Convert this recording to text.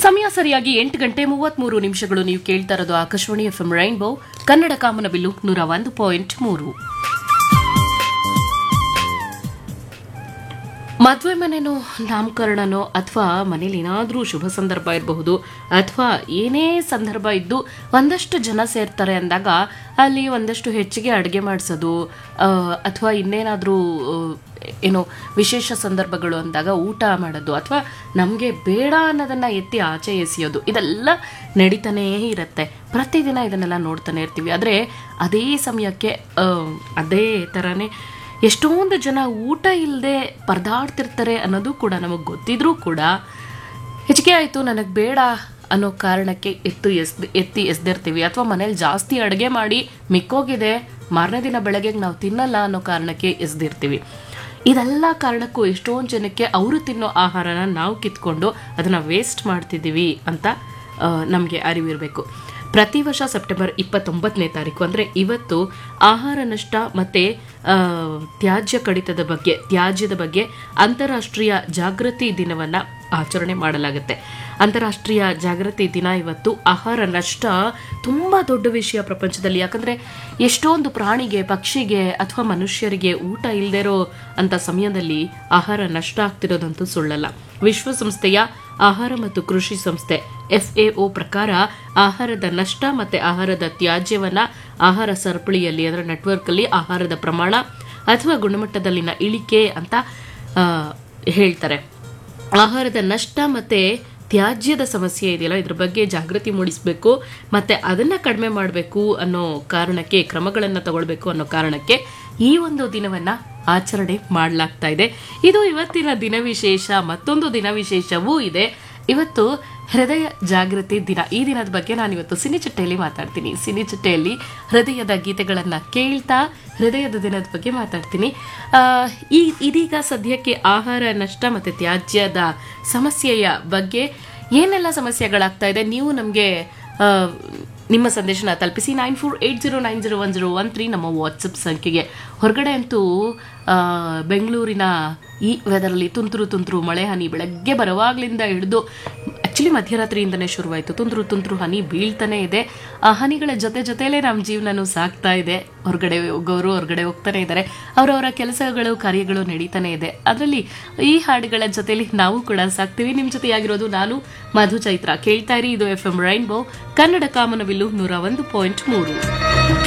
ಸಮಯ ಸರಿಯಾಗಿ ಎಂಟು ಗಂಟೆ ಮೂವತ್ಮೂರು ನಿಮಿಷಗಳು ನೀವು ಕೇಳ್ತಾ ಇರೋದು Akashvani F M rainbow Kannada ಕಾಮನಬಿಲ್ಲು ನೂರ ಒಂದು ಪಾಯಿಂಟ್ ಮೂರು ಮದುವೆ ಮನೆನೋ ನಾಮಕರಣನೋ ಅಥವಾ ಮನೇಲಿ ಏನಾದರೂ ಶುಭ ಸಂದರ್ಭ ಇರಬಹುದು ಅಥವಾ ಏನೇ ಸಂದರ್ಭ ಇದ್ದು ಒಂದಷ್ಟು ಜನ ಸೇರ್ತಾರೆ ಅಂದಾಗ ಅಲ್ಲಿ ಒಂದಷ್ಟು ಹೆಚ್ಚಿಗೆ ಅಡುಗೆ ಮಾಡಿಸೋದು ಅಥವಾ ಇನ್ನೇನಾದರೂ ಏನೋ ವಿಶೇಷ ಸಂದರ್ಭಗಳು ಅಂದಾಗ ಊಟ ಮಾಡೋದು ಅಥವಾ ನಮಗೆ ಬೇಡ ಅನ್ನೋದನ್ನ ಎತ್ತಿ ಆಚೆ ಎಸೆಯೋದು ಇದೆಲ್ಲ ನಡೀತಾನೇ ಇರುತ್ತೆ ಪ್ರತಿದಿನ ಇದನ್ನೆಲ್ಲ ನೋಡ್ತಾನೆ ಇರ್ತೀವಿ ಆದರೆ ಅದೇ ಸಮಯಕ್ಕೆ ಆ, ಅದೇ ಥರನೇ ಎಷ್ಟೊಂದು ಜನ ಊಟ ಇಲ್ಲದೆ ಪರದಾಡ್ತಿರ್ತಾರೆ ಅನ್ನೋದು ಕೂಡ ನಮಗೆ ಗೊತ್ತಿದ್ರೂ ಕೂಡ ಹೆಚ್ಚಿಗೆ ಆಯಿತು ನನಗೆ ಬೇಡ ಅನ್ನೋ ಕಾರಣಕ್ಕೆ ಎತ್ತು ಎಸ್ ಎತ್ತಿ ಎಸ್ದಿರ್ತೀವಿ ಅಥವಾ ಮನೇಲಿ ಜಾಸ್ತಿ ಅಡುಗೆ ಮಾಡಿ ಮಿಕ್ಕೋಗಿದೆ ಮಾರನೇ ದಿನ ಬೆಳಗ್ಗೆಗೆ ನಾವು ತಿನ್ನಲ್ಲ ಅನ್ನೋ ಕಾರಣಕ್ಕೆ ಎಸ್ದಿರ್ತೀವಿ ಇದೆಲ್ಲ ಕಾರಣಕ್ಕೂ ಎಷ್ಟೊಂದು ಜನಕ್ಕೆ ಅವರು ತಿನ್ನೋ ಆಹಾರನ ನಾವು ಕಿತ್ಕೊಂಡು ಅದನ್ನು ವೇಸ್ಟ್ ಮಾಡ್ತಿದ್ದೀವಿ ಅಂತ ನಮಗೆ ಅರಿವಿರಬೇಕು ಪ್ರತಿ ವರ್ಷ ಸೆಪ್ಟೆಂಬರ್ ಇಪ್ಪತ್ತೊಂಬತ್ತನೇ ತಾರೀಕು ಅಂದರೆ ಇವತ್ತು ಆಹಾರ ನಷ್ಟ ಮತ್ತು ತ್ಯಾಜ್ಯ ಕಡಿತದ ಬಗ್ಗೆ ತ್ಯಾಜ್ಯದ ಬಗ್ಗೆ ಅಂತಾರಾಷ್ಟ್ರೀಯ ಜಾಗೃತಿ ದಿನವನ್ನು ಆಚರಣೆ ಮಾಡಲಾಗುತ್ತೆ ಅಂತಾರಾಷ್ಟ್ರೀಯ ಜಾಗೃತಿ ದಿನ ಇವತ್ತು ಆಹಾರ ನಷ್ಟ ತುಂಬ ದೊಡ್ಡ ವಿಷಯ ಪ್ರಪಂಚದಲ್ಲಿ ಯಾಕಂದರೆ ಎಷ್ಟೊಂದು ಪ್ರಾಣಿಗೆ ಪಕ್ಷಿಗೆ ಅಥವಾ ಮನುಷ್ಯರಿಗೆ ಊಟ ಇಲ್ಲದೆ ಇರೋ ಅಂಥ ಸಮಯದಲ್ಲಿ ಆಹಾರ ನಷ್ಟ ಆಗ್ತಿರೋದಂತೂ ಸುಳ್ಳಲ್ಲ ವಿಶ್ವಸಂಸ್ಥೆಯ ಆಹಾರ ಮತ್ತು ಕೃಷಿ ಸಂಸ್ಥೆ ಎಫ್ಎಒ ಪ್ರಕಾರ ಆಹಾರದ ನಷ್ಟ ಮತ್ತು ಆಹಾರದ ತ್ಯಾಜ್ಯವನ್ನ ಆಹಾರ ಸರಪಳಿಯಲ್ಲಿ ಅದರ ನೆಟ್ವರ್ಕ್ ಅಲ್ಲಿ ಆಹಾರದ ಪ್ರಮಾಣ ಅಥವಾ ಗುಣಮಟ್ಟದಲ್ಲಿನ ಇಳಿಕೆ ಅಂತ ಆ, ಹೇಳ್ತಾರೆ ಆಹಾರದ ನಷ್ಟ ಮತ್ತೆ ತ್ಯಾಜ್ಯದ ಸಮಸ್ಯೆ ಇದೆಯಲ್ಲ ಇದ್ರ ಬಗ್ಗೆ ಜಾಗೃತಿ ಮೂಡಿಸಬೇಕು ಮತ್ತೆ ಅದನ್ನ ಕಡಿಮೆ ಮಾಡಬೇಕು ಅನ್ನೋ ಕಾರಣಕ್ಕೆ ಕ್ರಮಗಳನ್ನು ತಗೊಳ್ಬೇಕು ಅನ್ನೋ ಕಾರಣಕ್ಕೆ ಈ ಒಂದು ದಿನವನ್ನ ಆಚರಣೆ ಮಾಡಲಾಗ್ತಾ ಇದೆ ಇದು ಇವತ್ತಿನ ದಿನ ವಿಶೇಷ ಮತ್ತೊಂದು ದಿನ ವಿಶೇಷವೂ ಇದೆ ಇವತ್ತು ಹೃದಯ ಜಾಗೃತಿ ದಿನ ಈ ದಿನದ ಬಗ್ಗೆ ನಾನು ಇವತ್ತು ಸಿನಿಚಿಟ್ಟೆಯಲ್ಲಿ ಮಾತಾಡ್ತೀನಿ ಸಿನಿಚಿಟ್ಟೆಯಲ್ಲಿ ಹೃದಯದ ಗೀತೆಗಳನ್ನು ಕೇಳ್ತಾ ಹೃದಯದ ದಿನದ ಬಗ್ಗೆ ಮಾತಾಡ್ತೀನಿ ಆ, ಈ ಇದೀಗ ಸದ್ಯಕ್ಕೆ ಆಹಾರ ನಷ್ಟ ಮತ್ತು ತ್ಯಾಜ್ಯದ ಸಮಸ್ಯೆಯ ಬಗ್ಗೆ ಏನೆಲ್ಲ ಸಮಸ್ಯೆಗಳಾಗ್ತಾ ಇದೆ ನೀವು ನಮಗೆ ನಿಮ್ಮ ಸಂದೇಶನ ತಲುಪಿಸಿ nine four eight zero nine zero one zero one three ನಮ್ಮ ವಾಟ್ಸಪ್ ಸಂಖ್ಯೆಗೆ ಹೊರಗಡೆ ಅಂತೂ ಆ, ಬೆಂಗಳೂರಿನ ಈ ವೆದರಲ್ಲಿ ತುಂತುರು ತುಂತುರು ಮಳೆ ಹನಿ ಬೆಳಗ್ಗೆ ಬರುವಾಗ್ಲಿಂದ ಹಿಡಿದು ಆಕ್ಚುಲಿ ಮಧ್ಯರಾತ್ರಿಯಿಂದನೇ ಶುರುವಾಯಿತು ತುಂತುರು ತುಂತುರು ಹನಿ ಬೀಳ್ತಾನೆ ಇದೆ ಆ ಹನಿಗಳ ಜೊತೆ ಜೊತೆಲೇ ನಮ್ಮ ಜೀವನನೂ ಸಾಗ್ತಾ ಇದೆ ಹೊರಗಡೆ ಹೋಗೋರು ಹೊರಗಡೆ ಹೋಗ್ತಾನೆ ಇದ್ದಾರೆ ಅವರವರ ಕೆಲಸಗಳು ಕಾರ್ಯಗಳು ನಡೀತಾನೆ ಇದೆ ಅದರಲ್ಲಿ ಈ ಹಾಡುಗಳ ಜೊತೆಲಿ ನಾವು ಕೂಡ ಸಾಕ್ತೀವಿ ನಿಮ್ಮ ಜೊತೆಯಾಗಿರೋದು ನಾನು ಮಧು ಚೈತ್ರ ಕೇಳ್ತಾ ಇರಿ ಇದು ಎಫ್ ಎಂ ರೈನ್ಬೋ ಕನ್ನಡ ಕಾಮನವಿಲ್ಲು ನೂರ ಒಂದು ಪಾಯಿಂಟ್ ಮೂರು